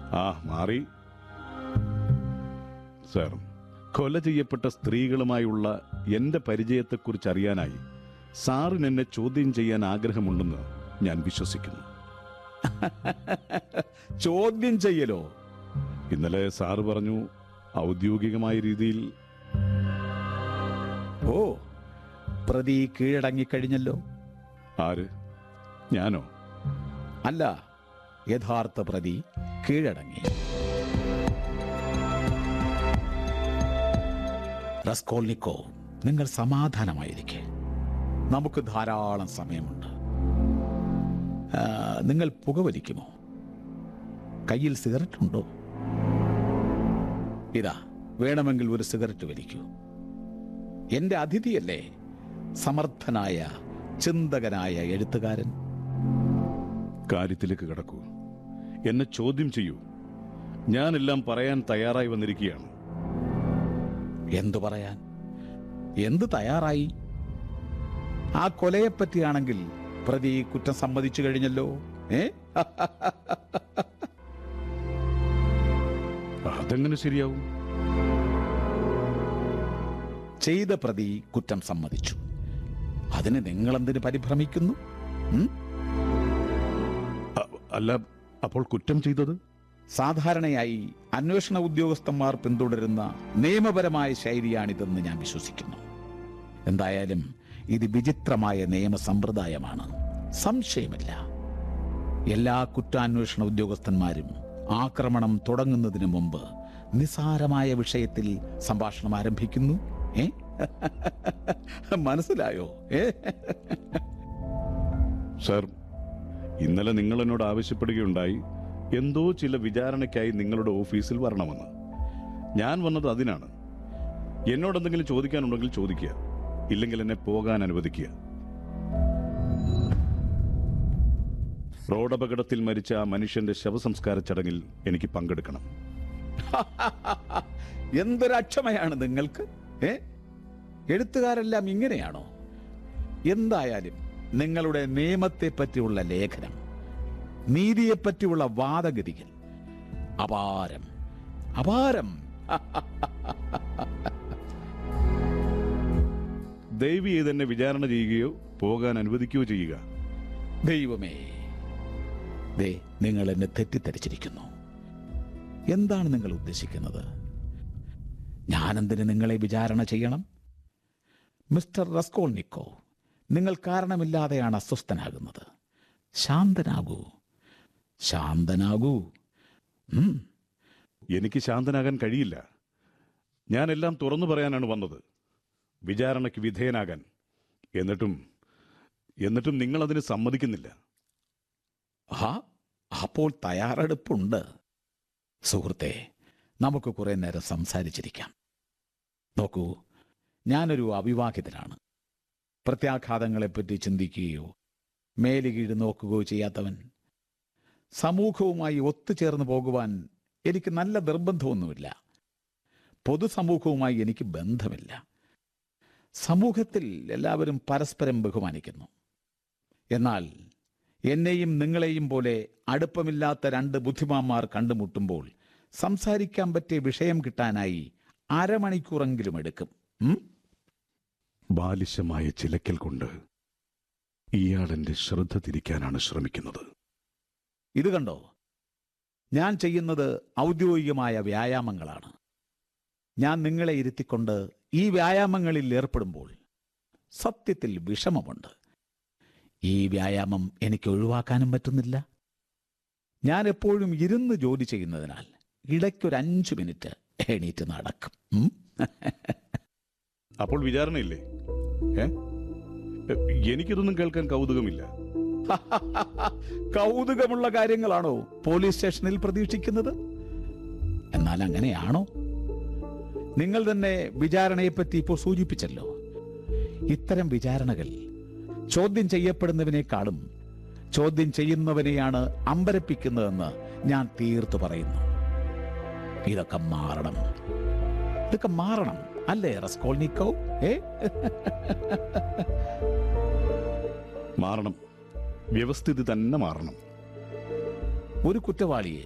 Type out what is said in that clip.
ആ മാറി സർ കൊല ചെയ്യപ്പെട്ട സ്ത്രീകളുമായുള്ള എന്റെ പരിചയത്തെക്കുറിച്ച് അറിയാനായി സാറിന് എന്നെ ചോദ്യം ചെയ്യാൻ ആഗ്രഹമുണ്ടെന്ന് ഞാൻ വിശ്വസിക്കുന്നു ചോദ്യം ചെയ്യലോ ഇന്നലെ സാറ് പറഞ്ഞു ഔദ്യോഗികമായ രീതിയിൽ ഓ പ്രതി കീഴടങ്ങിക്കഴിഞ്ഞല്ലോ ആര് ഞാനോ അല്ല യഥാർത്ഥ പ്രതി കീഴടങ്ങി റസ്കോൾനിക്കോ നിങ്ങൾ സമാധാനമായിരിക്കെ നമുക്ക് ധാരാളം സമയമുണ്ട് ആ, നിങ്ങൾ പുകവലിക്കുമോ കയ്യിൽ സിഗരറ്റ് ഉണ്ടോ ഇതാ വേണമെങ്കിൽ ഒരു സിഗരറ്റ് വലിക്കൂ എന്റെ അതിഥിയല്ലേ സമർത്ഥനായ ചിന്തകനായ എഴുത്തുകാരൻ കാര്യത്തിലേക്ക് കിടക്കൂ എന്നെ ചോദ്യം ചെയ്യൂ ഞാനെല്ലാം പറയാൻ തയ്യാറായി വന്നിരിക്കുകയാണ് എന്തു പറയാൻ എന്ത് തയ്യാറായി ആ കൊലയെപ്പറ്റിയാണെങ്കിൽ പ്രതി കുറ്റം സമ്മതിച്ചു കഴിഞ്ഞല്ലോ ഏ അതെങ്ങനെ ശരിയാവും ചെയ്ത പ്രതി കുറ്റം സമ്മതിച്ചു അതിന് നിങ്ങളെന്തിന് പരിഭ്രമിക്കുന്നു ഉം? അ- അല്ല അപ്പോൾ കുറ്റം ചെയ്തത് സാധാരണയായി അന്വേഷണ ഉദ്യോഗസ്ഥന്മാർ പിന്തുടരുന്ന നിയമപരമായ ശൈലിയാണിതെന്ന് ഞാൻ വിശ്വസിക്കുന്നു എന്തായാലും ഇത് വിചിത്രമായ നിയമ സമ്പ്രദായമാണ് സംശയമില്ല എല്ലാ കുറ്റാന്വേഷണ ഉദ്യോഗസ്ഥന്മാരും ആക്രമണം തുടങ്ങുന്നതിന് മുമ്പ് നിസാരമായ വിഷയത്തിൽ സംഭാഷണം ആരംഭിക്കുന്നു ഏ മനസ്സിലായോ ഏ സർ ഇന്നലെ നിങ്ങൾ എന്നോട് ആവശ്യപ്പെടുകയുണ്ടായി എന്തോ ചില വിചാരണയ്ക്കായി നിങ്ങളുടെ ഓഫീസിൽ വരണമെന്ന് ഞാൻ വന്നത് അതിനാണ് എന്നോട് എന്തെങ്കിലും ചോദിക്കാനുണ്ടെങ്കിൽ ചോദിക്കുക ഇല്ലെങ്കിൽ എന്നെ പോകാൻ അനുവദിക്കുക റോഡപകടത്തിൽ മരിച്ച ആ മനുഷ്യന്റെ ശവസംസ്കാര ചടങ്ങിൽ എനിക്ക് പങ്കെടുക്കണം എന്തൊരക്ഷമയാണ് നിങ്ങൾക്ക് ഏ എഴുത്തുകാരെല്ലാം ഇങ്ങനെയാണോ എന്തായാലും നിങ്ങളുടെ നിയമത്തെ പറ്റിയുള്ള ലേഖനം നീതിയെപ്പറ്റിയുള്ള വാദഗതികൾ അപാരം അപാരം ദയവ് ചെയ്ത് എന്നെ വിചാരണ ചെയ്യുകയോ പോകാൻ അനുവദിക്കുകയോ ചെയ്യുക ദൈവമേ ദേ നിങ്ങൾ എന്നെ തെറ്റിദ്ധരിച്ചിരിക്കുന്നു എന്താണ് നിങ്ങൾ ഉദ്ദേശിക്കുന്നത് ഞാനെന്തിന് നിങ്ങളെ വിചാരണ ചെയ്യണം മിസ്റ്റർ റസ്കോൾനിക്കോ നിങ്ങൾ കാരണമില്ലാതെയാണ് അസ്വസ്ഥനാകുന്നത് ശാന്തനാകൂ ശാന്തനാകൂ ഉം, എനിക്ക് ശാന്തനാകാൻ കഴിയില്ല ഞാനെല്ലാം തുറന്നു പറയാനാണ് വന്നത് വിചാരണയ്ക്ക് വിധേയനാകാൻ എന്നിട്ടും എന്നിട്ടും നിങ്ങൾ അതിന് സമ്മതിക്കുന്നില്ല ആ അപ്പോൾ തയ്യാറെടുപ്പുണ്ട് സുഹൃത്തെ നമുക്ക് കുറെ നേരം സംസാരിച്ചിരിക്കാം നോക്കൂ ഞാനൊരു അവിവാഹിതനാണ് പ്രത്യാഘാതങ്ങളെപ്പറ്റി ചിന്തിക്കുകയോ മേലുകീഴ് നോക്കുകയോ ചെയ്യാത്തവൻ സമൂഹവുമായി ഒത്തുചേർന്ന് പോകുവാൻ എനിക്ക് നല്ല നിർബന്ധമൊന്നുമില്ല പൊതുസമൂഹവുമായി എനിക്ക് ബന്ധമില്ല സമൂഹത്തിൽ എല്ലാവരും പരസ്പരം ബഹുമാനിക്കുന്നു എന്നാൽ എന്നെയും നിങ്ങളെയും പോലെ അടുപ്പമില്ലാത്ത രണ്ട് ബുദ്ധിമാന്മാർ കണ്ടുമുട്ടുമ്പോൾ സംസാരിക്കാൻ പറ്റിയ വിഷയം കിട്ടാനായി അരമണിക്കൂറെങ്കിലും എടുക്കും ഉം? ബാലിശമായ ചിലക്കൽ കൊണ്ട് ഇയാൾ എന്റെ ശ്രദ്ധ തിരിക്കാനാണ് ശ്രമിക്കുന്നത് ഇത് കണ്ടോ ഞാൻ ചെയ്യുന്നത് ഔദ്യോഗികമായ വ്യായാമങ്ങളാണ് ഞാൻ നിങ്ങളെ ഇരുത്തിക്കൊണ്ട് ഈ വ്യായാമങ്ങളിൽ ഏർപ്പെടുമ്പോൾ സത്യത്തിൽ വിഷമമുണ്ട് ഈ വ്യായാമം എനിക്ക് ഒഴിവാക്കാനും പറ്റുന്നില്ല ഞാൻ എപ്പോഴും ഇരുന്ന് ജോലി ചെയ്യുന്നതിനാൽ ഇടയ്ക്കൊരു അഞ്ചു മിനിറ്റ് എണീറ്റ് നടക്കും ഉം? അപ്പോൾ വിചാരണയില്ലേ ഏ എ, എനിക്കിതൊന്നും കേൾക്കാൻ കൗതുകമില്ല കൗതുകമുള്ള കാര്യങ്ങളാണോ പോലീസ് സ്റ്റേഷനിൽ പ്രതീക്ഷിക്കുന്നത് എന്നാൽ അങ്ങനെയാണോ നിങ്ങൾ തന്നെ വിചാരണയെപ്പറ്റി ഇപ്പോൾ സൂചിപ്പിച്ചല്ലോ ഇത്തരം വിചാരണകൾ ചോദ്യം ചെയ്യപ്പെടുന്നവനേക്കാളും ചോദ്യം ചെയ്യുന്നവനെയാണ് അമ്പരപ്പിക്കുന്നതെന്ന് ഞാൻ തീർത്തു പറയുന്നു ഇതൊക്കെ മാറണം ഇതൊക്കെ മാറണം അല്ലേ റസ്കോൾനിക്കോ ഏ മാറണം വ്യവസ്ഥിതി തന്നെ മാറണം ഒരു കുറ്റവാളിയെ